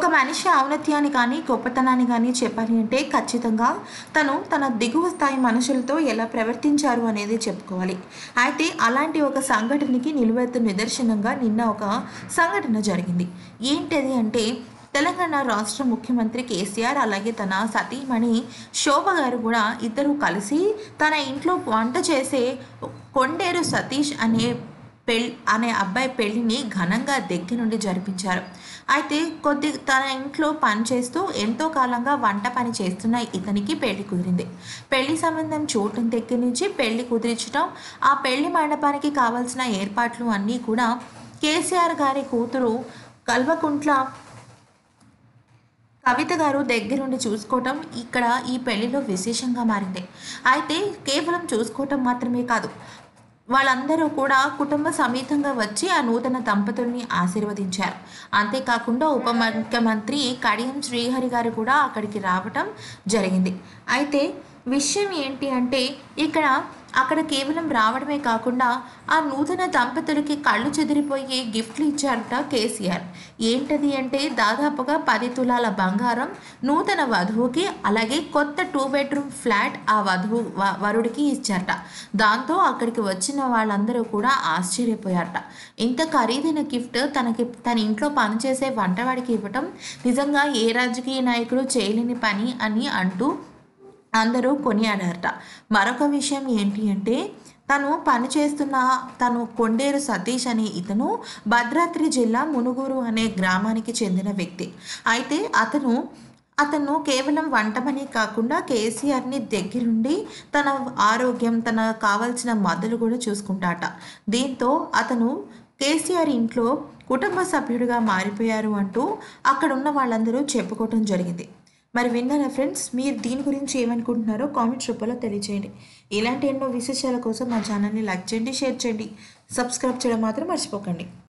ఒక మనిషి ఔన్నత్యాన్ని కానీ గొప్పతనాన్ని కానీ చెప్పాలి అంటే ఖచ్చితంగా తను తన దిగువ స్థాయి మనుషులతో ఎలా ప్రవర్తించారు అనేది చెప్పుకోవాలి అయితే అలాంటి ఒక సంఘటనకి నిలువెత్తు నిదర్శనంగా నిన్న ఒక సంఘటన జరిగింది ఏంటది అంటే తెలంగాణ రాష్ట్ర ముఖ్యమంత్రి కేసీఆర్ అలాగే తన సతీమణి శోభ గారు కూడా ఇద్దరు కలిసి తన ఇంట్లో వంట చేసే కొండేరు సతీష్ అనే పెళ్ అనే అబ్బాయి పెళ్లిని ఘనంగా దగ్గర నుండి జరిపించారు అయితే కొద్ది తన ఇంట్లో పని చేస్తూ ఎంతో కాలంగా వంట పని చేస్తున్న ఇతనికి పెళ్లి కుదిరింది పెళ్లి సంబంధం చూడటం దగ్గర నుంచి పెళ్లి కుదిరించడం ఆ పెళ్లి మండపానికి కావాల్సిన ఏర్పాట్లు అన్నీ కూడా కేసీఆర్ గారి కూతురు కల్వకుంట్ల కవిత గారు దగ్గరుండి చూసుకోవటం ఇక్కడ ఈ పెళ్లిలో విశేషంగా మారింది అయితే కేవలం చూసుకోవటం మాత్రమే కాదు వాళ్ళందరూ కూడా కుటుంబ సమేతంగా వచ్చి ఆ నూతన దంపతుల్ని ఆశీర్వదించారు అంతేకాకుండా ఉప ముఖ్యమంత్రి కడియం శ్రీహరి గారు కూడా అక్కడికి రావటం జరిగింది అయితే విషయం ఏంటి అంటే ఇక్కడ అక్కడ కేవలం రావడమే కాకుండా ఆ నూతన దంపతులకి కళ్ళు చెదిరిపోయి గిఫ్ట్లు ఇచ్చారట కేసీఆర్ ఏంటది అంటే దాదాపుగా పది తులాల బంగారం నూతన వధువుకి అలాగే కొత్త టూ బెడ్రూమ్ ఫ్లాట్ ఆ వధువు వ- వరుడికి ఇచ్చారట దాంతో అక్కడికి వచ్చిన వాళ్ళందరూ కూడా ఆశ్చర్యపోయారట ఇంత ఖరీదైన గిఫ్ట్ తనకి తన ఇంట్లో పనిచేసే వంటవాడికి ఇవ్వటం నిజంగా ఏ రాజకీయ నాయకుడు చేయలేని పని అని అంటూ అందరూ కొనియాడారట మరొక విషయం ఏంటి అంటే తను పనిచేస్తున్న తను కొండేరు సతీష్ అనే ఇతను భద్రాద్రి జిల్లా మునుగూరు అనే గ్రామానికి చెందిన వ్యక్తి అయితే అతను అతను కేవలం వంట పని కాకుండా కేసీఆర్ని దగ్గరుండి తన ఆరోగ్యం తన కావాల్సిన మందులు కూడా చూసుకుంటాట దీంతో అతను కేసీఆర్ ఇంట్లో కుటుంబ సభ్యుడిగా మారిపోయారు అంటూ అక్కడ ఉన్న వాళ్ళందరూ చెప్పుకోవటం జరిగింది మరి విన్నారా ఫ్రెండ్స్ మీరు దీని గురించి ఏమనుకుంటున్నారో కామెంట్స్ రూపంలో తెలియచేయండి ఇలాంటి ఎన్నో విశేషాల కోసం మా ఛానల్ని లైక్ చేయండి షేర్ చేయండి సబ్స్క్రైబ్ చేయడం మాత్రం మర్చిపోకండి